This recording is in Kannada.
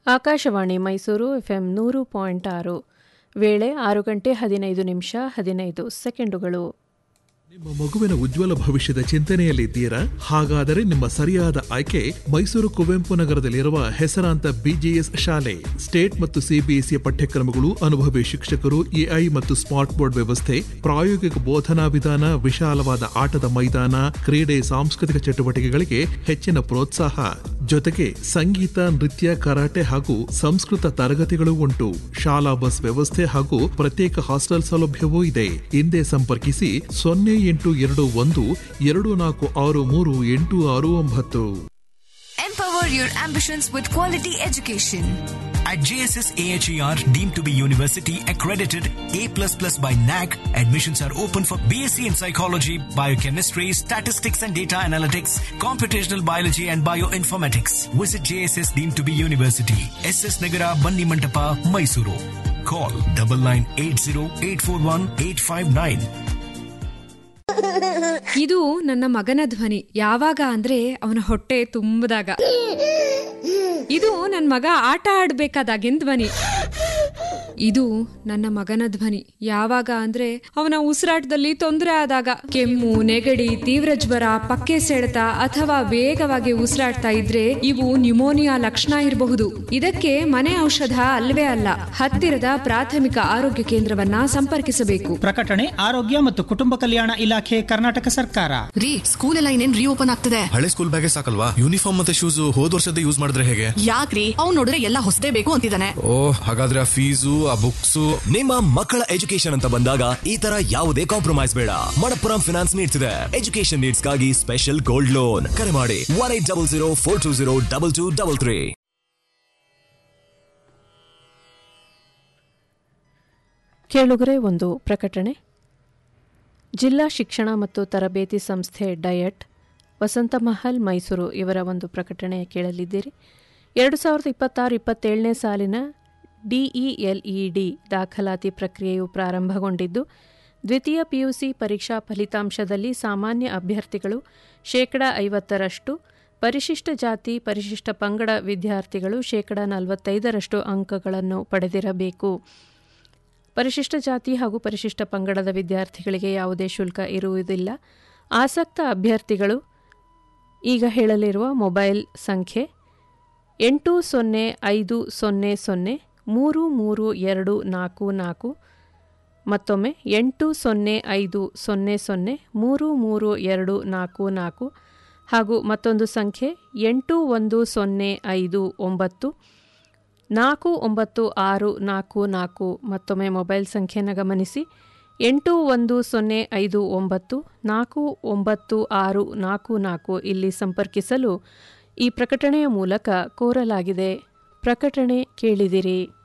ಆಕಾಶವಾಣಿ ಮೈಸೂರು ಎಫ್ಎಂ ನೂರು ಪಾಯಿಂಟ್ ಆರು ವೇಳೆ ಆರು ಗಂಟೆ ಹದಿನೈದು ನಿಮಿಷ ಹದಿನೈದು ಸೆಕೆಂಡುಗಳು ನಿಮ್ಮ ಮಗುವಿನ ಉಜ್ವಲ ಭವಿಷ್ಯದ ಚಿಂತನೆಯಲ್ಲಿದ್ದೀರಾ ಹಾಗಾದರೆ ನಿಮ್ಮ ಸರಿಯಾದ ಆಯ್ಕೆ ಮೈಸೂರು ಕುವೆಂಪು ನಗರದಲ್ಲಿರುವ ಹೆಸರಾಂತ ಬಿಜಿಎಸ್ ಶಾಲೆ ಸ್ಟೇಟ್ ಮತ್ತು ಸಿಬಿಎಸ್ಇ ಪಠ್ಯಕ್ರಮಗಳು ಅನುಭವಿ ಶಿಕ್ಷಕರು ಎಐ ಮತ್ತು ಸ್ಮಾರ್ಟ್ ಬೋರ್ಡ್ ವ್ಯವಸ್ಥೆ ಪ್ರಾಯೋಗಿಕ ಬೋಧನಾ ವಿಧಾನ ವಿಶಾಲವಾದ ಆಟದ ಮೈದಾನ ಕ್ರೀಡೆ ಸಾಂಸ್ಕೃತಿಕ ಚಟುವಟಿಕೆಗಳಿಗೆ ಹೆಚ್ಚಿನ ಪ್ರೋತ್ಸಾಹ ಜೊತೆಗೆ ಸಂಗೀತ ನೃತ್ಯ ಕರಾಟೆ ಹಾಗೂ ಸಂಸ್ಕೃತ ತರಗತಿಗಳು ಉಂಟು ಶಾಲಾ ಬಸ್ ವ್ಯವಸ್ಥೆ ಹಾಗೂ ಪ್ರತ್ಯೇಕ ಹಾಸ್ಟೆಲ್ ಸೌಲಭ್ಯವೂ ಇದೆ ಹಿಂದೆ ಸಂಪರ್ಕಿಸಿ ಸೊನ್ನೆ ಎಂಟು ಎರಡು ಒಂದು ಎರಡು ನಾಲ್ಕು ಆರು ಮೂರು ಎಂಟು ಆರು ಒಂಬತ್ತು Empower your ambitions with quality education. At JSS AHER, deemed to be university accredited A++ by NAC, admissions are open for BSc in Psychology, Biochemistry, Statistics and Data Analytics, Computational Biology and Bioinformatics. Visit JSS deemed to be university, SS Nagara, Banni Mantapa, Mysuru. Call 9980841859. ಇದು ನನ್ನ ಮಗನ ಧ್ವನಿ ಯಾವಾಗ ಅಂದ್ರೆ ಅವನ ಹೊಟ್ಟೆ ತುಂಬದಾಗ ಇದು ನನ್ನ ಮಗ ಆಟ ಆಡ್ಬೇಕಾದಾಗಿನ ಧ್ವನಿ ಇದು ನನ್ನ ಮಗನ ಧ್ವನಿ ಯಾವಾಗ ಅಂದ್ರೆ ಅವನ ಉಸಿರಾಟದಲ್ಲಿ ತೊಂದರೆ ಆದಾಗ ಕೆಮ್ಮು ನೆಗಡಿ ತೀವ್ರ ಜ್ವರ ಪಕ್ಕೆ ಸೆಳೆತ ಅಥವಾ ವೇಗವಾಗಿ ಉಸಿರಾಡ್ತಾ ಇದ್ರೆ ಇವು ನ್ಯುಮೋನಿಯಾ ಲಕ್ಷಣ ಇರಬಹುದು ಇದಕ್ಕೆ ಮನೆ ಔಷಧ ಅಲ್ವೇ ಅಲ್ಲ ಹತ್ತಿರದ ಪ್ರಾಥಮಿಕ ಆರೋಗ್ಯ ಕೇಂದ್ರವನ್ನ ಸಂಪರ್ಕಿಸಬೇಕು ಪ್ರಕಟಣೆ ಆರೋಗ್ಯ ಮತ್ತು ಕುಟುಂಬ ಕಲ್ಯಾಣ ಇಲಾಖೆ ಕರ್ನಾಟಕ ಸರ್ಕಾರ ರೀ ಸ್ಕೂಲ್ ಎಲ್ಲ ಇನ್ನೇನ್ ರೀಓಪನ್ ಆಗ್ತದೆ ಹಳೆ ಸ್ಕೂಲ್ ಬ್ಯಾಗೆ ಸಾಕಲ್ವಾ ಯೂನಿಫಾರ್ಮ್ ಮತ್ತೆ ಶೂಸ್ ಹೋದ್ ವರ್ಷದ ಯೂಸ್ ಮಾಡಿದ್ರೆ ಹೇಗೆ ಯಾಕ್ರಿ ಅವ್ನ್ ನೋಡಿದ್ರೆ ಎಲ್ಲ ಹೊಸದೇ ಬೇಕು ಅಂತಿದ್ದಾನೆ ಓ ಹಾಗಾದ್ರೆ ಆ ಫೀಸು ಆ ಬುಕ್ಸು ನಿಮ್ಮ ಮಕ್ಕಳ ಎಜುಕೇಶನ್ ಅಂತ ಬಂದಾಗ ಈ ತರ ಯಾವುದೇ ಕಾಂಪ್ರಮೈಸ್ ಬೇಡ ಮಣಪ್ಪುರಂ ಫಿನಾನ್ಸ್ ನೀಡ್ತಿದೆ ಎಜುಕೇಶನ್ ನೀಡ್ಸ್ಗಾಗಿ ಸ್ಪೆಷಲ್ ಗೋಲ್ಡ್ ಲೋನ್ ಕರೆ ಮಾಡಿ one eight double zero four two zero double two double three ಕೇಳುಗರೆ ಒಂದು ಪ್ರಕಟಣೆ ಜಿಲ್ಲಾ ಶಿಕ್ಷಣ ಮತ್ತು ತರಬೇತಿ ಸಂಸ್ಥೆ ಡಯಟ್ ವಸಂತಮಹಲ್ ಮೈಸೂರು ಇವರ ಒಂದು ಪ್ರಕಟಣೆ ಕೇಳಲಿದ್ದೀರಿ ಎರಡು ಸಾವಿರದ ಇಪ್ಪತ್ತಾರು ಇಪ್ಪತ್ತೇಳನೇ ಸಾಲಿನ ಡಿಇಎಲ್ಇಡಿ ದಾಖಲಾತಿ ಪ್ರಕ್ರಿಯೆಯು ಪ್ರಾರಂಭಗೊಂಡಿದ್ದು ದ್ವಿತೀಯ ಪಿಯುಸಿ ಪರೀಕ್ಷಾ ಫಲಿತಾಂಶದಲ್ಲಿ ಸಾಮಾನ್ಯ ಅಭ್ಯರ್ಥಿಗಳು ಶೇಕಡ ಐವತ್ತರಷ್ಟು ಪರಿಶಿಷ್ಟ ಜಾತಿ ಪರಿಶಿಷ್ಟ ಪಂಗಡ ವಿದ್ಯಾರ್ಥಿಗಳು ಶೇಕಡ ನಲವತ್ತೈದರಷ್ಟು ಅಂಕಗಳನ್ನು ಪಡೆದಿರಬೇಕು ಪರಿಶಿಷ್ಟ ಜಾತಿ ಹಾಗೂ ಪರಿಶಿಷ್ಟ ಪಂಗಡದ ವಿದ್ಯಾರ್ಥಿಗಳಿಗೆ ಯಾವುದೇ ಶುಲ್ಕ ಇರುವುದಿಲ್ಲ ಆಸಕ್ತ ಅಭ್ಯರ್ಥಿಗಳು ಈಗ ಹೇಳಲಿರುವ ಮೊಬೈಲ್ ಸಂಖ್ಯೆ ಎಂಟು ಸೊನ್ನೆ ಐದು ಸೊನ್ನೆ ಸೊನ್ನೆ ಮೂರು ಮೂರು ಎರಡು ನಾಲ್ಕು ನಾಲ್ಕು ಮತ್ತೊಮ್ಮೆ ಎಂಟು ಸೊನ್ನೆ ಐದು ಸೊನ್ನೆ ಸೊನ್ನೆ ಮೂರು ಮೂರು ಎರಡು ನಾಲ್ಕು ನಾಲ್ಕು ಹಾಗೂ ಮತ್ತೊಂದು ಸಂಖ್ಯೆ ಎಂಟು ಒಂದು ಸೊನ್ನೆ ಐದು ಒಂಬತ್ತು ನಾಲ್ಕು ಒಂಬತ್ತು ಆರು ನಾಲ್ಕು ನಾಲ್ಕು ಮತ್ತೊಮ್ಮೆ ಮೊಬೈಲ್ ಸಂಖ್ಯೆಯನ್ನು ಗಮನಿಸಿ ಎಂಟು ಒಂದು ಸೊನ್ನೆ ಐದು ಒಂಬತ್ತು ನಾಲ್ಕು ಒಂಬತ್ತು ಆರು ನಾಲ್ಕು ನಾಲ್ಕು ಇಲ್ಲಿ ಸಂಪರ್ಕಿಸಲು ಈ ಪ್ರಕಟಣೆಯ ಮೂಲಕ ಕೋರಲಾಗಿದೆ ಪ್ರಕಟಣೆ ಕೇಳಿದಿರಿ